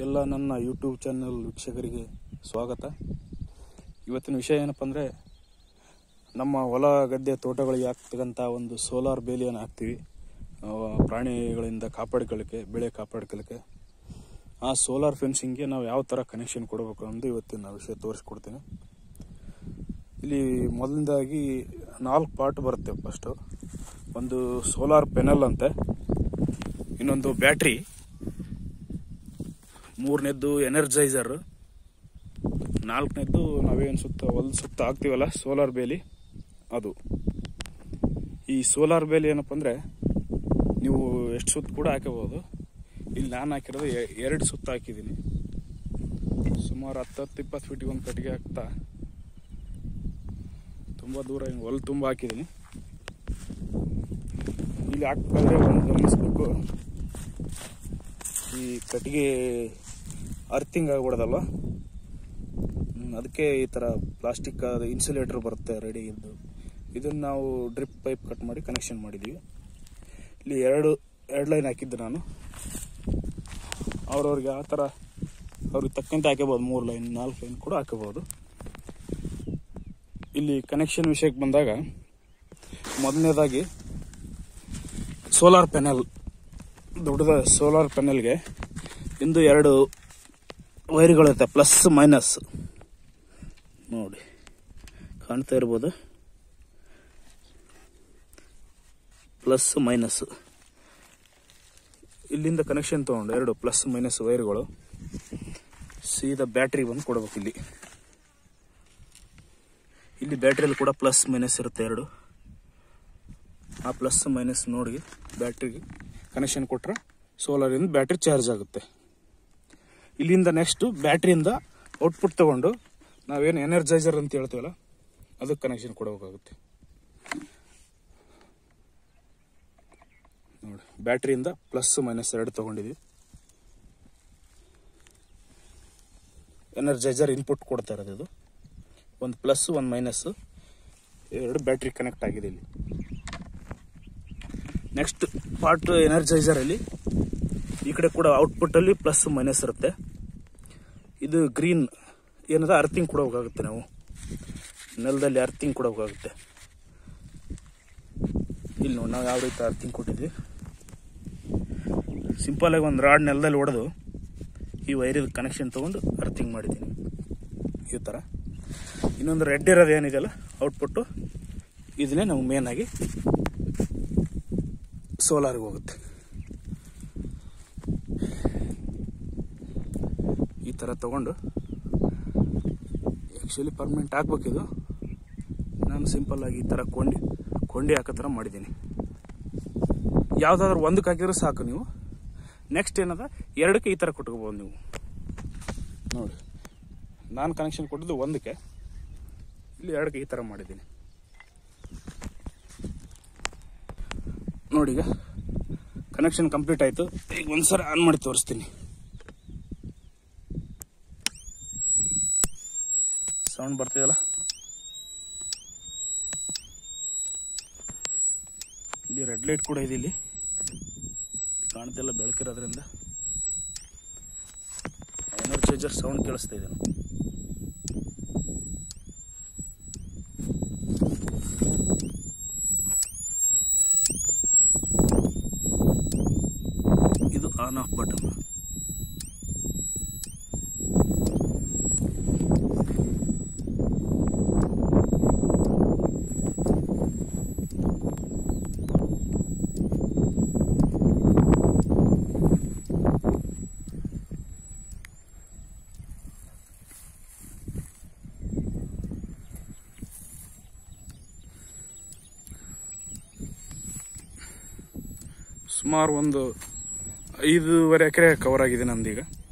ಎಲ್ಲ ನನ್ನ YouTube channel ವೀಕ್ಷಕರಿಗೆ ಸ್ವಾಗತ ಇವತ್ತಿನ ವಿಷಯ ಏನಪ್ಪ ಅಂದರೆ ನಮ್ಮ ಹೊಲ ಗದ್ದೆ ತೋಟಗಳಿಗೆ ಹಾಕ್ತಕ್ಕಂಥ ಒಂದು ಸೋಲಾರ್ ಬೇಲಿಯನ್ನು ಹಾಕ್ತೀವಿ ಆ, ಪ್ರಾಣಿಗಳಿಂದ ಕಾಪಾಡ್ಕೊಳ್ಳಿಕ್ಕೆ ಬೆಳೆ ಕಾಪಾಡ್ಕೊಳ್ಳಿಕ್ಕೆ ಆ ಸೋಲಾರ್ ಫೆನ್ಸಿಂಗ್ಗೆ ನಾವು ಯಾವ ಥರ ಕನೆಕ್ಷನ್ ಕೊಡಬೇಕು ಅಂತ ಇವತ್ತಿನ ವಿಷಯ ತೋರಿಸ್ಕೊಡ್ತೀನಿ ಇಲ್ಲಿ ಮೊದಲನೇದಾಗಿ ನಾಲ್ಕು ಪಾರ್ಟ್ ಬರುತ್ತೆ ಫಸ್ಟು ಒಂದು ಸೋಲಾರ್ ಪೆನಲ್ ಅಂತೆ ಇನ್ನೊಂದು ಬ್ಯಾಟ್ರಿ ಮೂರನೇದ್ದು ಎನರ್ಜೈಸರ್ ನಾಲ್ಕನೇದ್ದು ನಾವೇನು ಸುತ್ತ ಹೊಲ್ದ ಸುತ್ತ ಹಾಕ್ತೀವಲ್ಲ ಸೋಲಾರ್ ಬೇಲಿ ಅದು ಈ ಸೋಲಾರ್ ಬೇಲಿ ಏನಪ್ಪ ಅಂದರೆ ನೀವು ಎಷ್ಟು ಸುತ್ತ ಕೂಡ ಹಾಕಬಹುದು ಇಲ್ಲಿ ನಾನು ಹಾಕಿರೋದು ಎ- ಎರಡು ಸುತ್ತ ಹಾಕಿದ್ದೀನಿ ಸುಮಾರು ಹತ್ತು ಹತ್ತು ಇಪ್ಪತ್ತು ಫೀಟಿಗೆ ಒಂದು ಕಟ್ಟಿಗೆ ಹಾಕ್ತಾ ತುಂಬ ದೂರ ಹಿಂಗೆ ಹೊಲ ತುಂಬ ಹಾಕಿದ್ದೀನಿ ಇಲ್ಲಿ ಹಾಕ್ಬೇಕಾದ್ರೆ ಒಂದು ಗಮನಿಸ್ಬೇಕು ಈ ಕಟ್ಟಿಗೆ ಅರ್ಥಿಂಗ್ ಆಗ್ಬಿಡೋದಲ್ವ ಹ್ಮ್, ಅದಕ್ಕೆ ಈ ಥರ ಪ್ಲಾಸ್ಟಿಕ್ ಇನ್ಸುಲೇಟರ್ ಬರುತ್ತೆ ರೆಡಿ ಇದ್ದು ಇದನ್ನು ನಾವು ಡ್ರಿಪ್ ಪೈಪ್ ಕಟ್ ಮಾಡಿ ಕನೆಕ್ಷನ್ ಮಾಡಿದ್ದೀವಿ ಇಲ್ಲಿ ಎರಡು ಎರಡು ಲೈನ್ ಹಾಕಿದ್ದೆ ನಾನು ಅವ್ರವ್ರಿಗೆ ಆ ಥರ ಅವ್ರಿಗೆ ತಕ್ಕಂತೆ ಹಾಕಬಹುದು ಮೂರು ಲೈನ್ ನಾಲ್ಕು ಲೈನ್ ಕೂಡ ಹಾಕಬಹುದು ಇಲ್ಲಿ ಕನೆಕ್ಷನ್ ವಿಷಯಕ್ಕೆ ಬಂದಾಗ ಮೊದಲನೇದಾಗಿ ಸೋಲಾರ್ ಪ್ಯಾನೆಲ್ ದೊಡ್ಡದ ಸೋಲಾರ್ ಪ್ಯಾನೆಲ್ಗೆ ಇಂದು ಎರಡು ವೈರ್ಗಳಿರುತ್ತೆ ಪ್ಲಸ್ ಮೈನಸ್ ನೋಡಿ ಕಾಣ್ತಾ ಇರ್ಬೋದು ಪ್ಲಸ್ ಮೈನಸ್ ಇಲ್ಲಿಂದ ಕನೆಕ್ಷನ್ ತಗೊಂಡು ಎರಡು ಪ್ಲಸ್ ಮೈನಸ್ ವೈರ್ಗಳು ಸೀದಾ ಬ್ಯಾಟ್ರಿ ಬಂದು ಕೊಡ್ಬೇಕು ಇಲ್ಲಿ ಇಲ್ಲಿ ಬ್ಯಾಟ್ರಿಯಲ್ಲಿ ಕೂಡ ಪ್ಲಸ್ ಮೈನಸ್ ಇರುತ್ತೆ ಎರಡು ಆ ಪ್ಲಸ್ ಮೈನಸ್ ನೋಡಿ ಬ್ಯಾಟ್ರಿಗೆ ಕನೆಕ್ಷನ್ ಕೊಟ್ರೆ ಸೋಲಾರಿಂದ ಬ್ಯಾಟ್ರಿ ಚಾರ್ಜ್ ಆಗುತ್ತೆ ಇಲ್ಲಿಂದ ನೆಕ್ಸ್ಟ್ ಬ್ಯಾಟ್ರಿಯಿಂದ ಔಟ್ಪುಟ್ ತಗೊಂಡು ನಾವೇನು ಎನರ್ಜೈಸರ್ ಅಂತ ಹೇಳ್ತೀವಲ್ಲ ಅದಕ್ಕೆ ಕನೆಕ್ಷನ್ ಕೊಡಬೇಕಾಗುತ್ತೆ ನೋಡಿ ಬ್ಯಾಟ್ರಿಯಿಂದ ಪ್ಲಸ್ ಮೈನಸ್ ಎರಡು ತಗೊಂಡಿದ್ವಿ ಎನರ್ಜೈಸರ್ ಇನ್ಪುಟ್ ಕೊಡ್ತಾ ಇರೋದು ಇದು ಒಂದು ಪ್ಲಸ್ ಒಂದು ಮೈನಸ್ ಎರಡು ಬ್ಯಾಟ್ರಿ ಕನೆಕ್ಟ್ ಆಗಿದೆ ಇಲ್ಲಿ ನೆಕ್ಸ್ಟ್ ಪಾರ್ಟ್ ಎನರ್ಜೈಸರ್ ಅಲ್ಲಿ ಈ ಕಡೆ ಕೂಡ ಔಟ್ಪುಟ್ ಅಲ್ಲಿ ಪ್ಲಸ್ ಮೈನಸ್ ಇರುತ್ತೆ ಇದು ಗ್ರೀನ್ ಏನದ ಅರ್ಥಿಂಗ್ ಕೊಡಬೇಕಾಗುತ್ತೆ ನಾವು ನೆಲದಲ್ಲಿ ಅರ್ಥಿಂಗ್ ಕೊಡಬೇಕಾಗುತ್ತೆ ಇಲ್ಲಿ ನೋಡಿ ನಾವು ಯಾವ ರೀತಿ ಅರ್ಥಿಂಗ್ ಕೊಟ್ಟಿದ್ವಿ ಸಿಂಪಲ್ ಆಗಿ ಒಂದು ರಾಡ್ ನೆಲದಲ್ಲಿ ಹೊಡೆದು ಈ ವೈರಿದ ಕನೆಕ್ಷನ್ ತಗೊಂಡು ಅರ್ಥಿಂಗ್ ಮಾಡಿದ್ದೀನಿ ಈ ಥರ ಇನ್ನೊಂದು ರೆಡ್ ಇರೋದು ಏನಿದೆಯಲ್ಲ ಔಟ್ಪುಟ್ಟು ಇದನ್ನೇ ನಮ್ಗೆ ಮೇನ್ ಆಗಿ ಸೋಲಾರ್ಗೆ ಹೋಗುತ್ತೆ ಈ ಥರ ತಗೊಂಡು ಆ್ಯಕ್ಚುಲಿ ಪರ್ಮನೆಂಟ್ ಹಾಕ್ಬೇಕಿದು ನಾನು ಸಿಂಪಲ್ ಆಗಿ ಈ ಥರ ಕೊಂಡಿ ಕೊಂಡಿ ಹಾಕೋ ಥರ ಮಾಡಿದ್ದೀನಿ ಯಾವುದಾದ್ರೂ ಒಂದಕ್ಕೆ ಹಾಕಿದ್ರೆ ಸಾಕು ನೀವು ನೆಕ್ಸ್ಟ್ ಏನದ ಎರಡಕ್ಕೆ ಈ ಥರ ಕೊಟ್ಕೋಬೋದು ನೀವು ನೋಡಿ ನಾನು ಕನೆಕ್ಷನ್ ಕೊಟ್ಟಿದ್ದು ಒಂದಕ್ಕೆ ಇಲ್ಲಿ ಎರಡಕ್ಕೆ ಈ ಥರ ಮಾಡಿದ್ದೀನಿ ನೋಡಿ ಈಗ ಕನೆಕ್ಷನ್ ಕಂಪ್ಲೀಟ್ ಆಯಿತು ಈಗ ಒಂದ್ಸಲ ಆನ್ ಮಾಡಿ ತೋರಿಸ್ತೀನಿ ಸೌಂಡ್ ಬರ್ತಿದಲ್ಲ ಇಲ್ಲಿ ರೆಡ್ ಲೈಟ್ ಕೂಡ ಇದೆ ಇಲ್ಲಿ ಕಾಣ್ತಿಲ್ಲ ಬೆಳಕಿರೋದ್ರಿಂದ ಎನರ್ಜೈಸರ್ ಸೌಂಡ್ ಕೇಳಿಸ್ತಾ ಇದೆ ಇದು ಆನ್ ಆಫ್ ಬಟನ್ ಸುಮಾರು ಒಂದು ಐದೂವರೆ ಎಕರೆ ಕವರ್ ಆಗಿದೆ ನಮ್ದೀಗ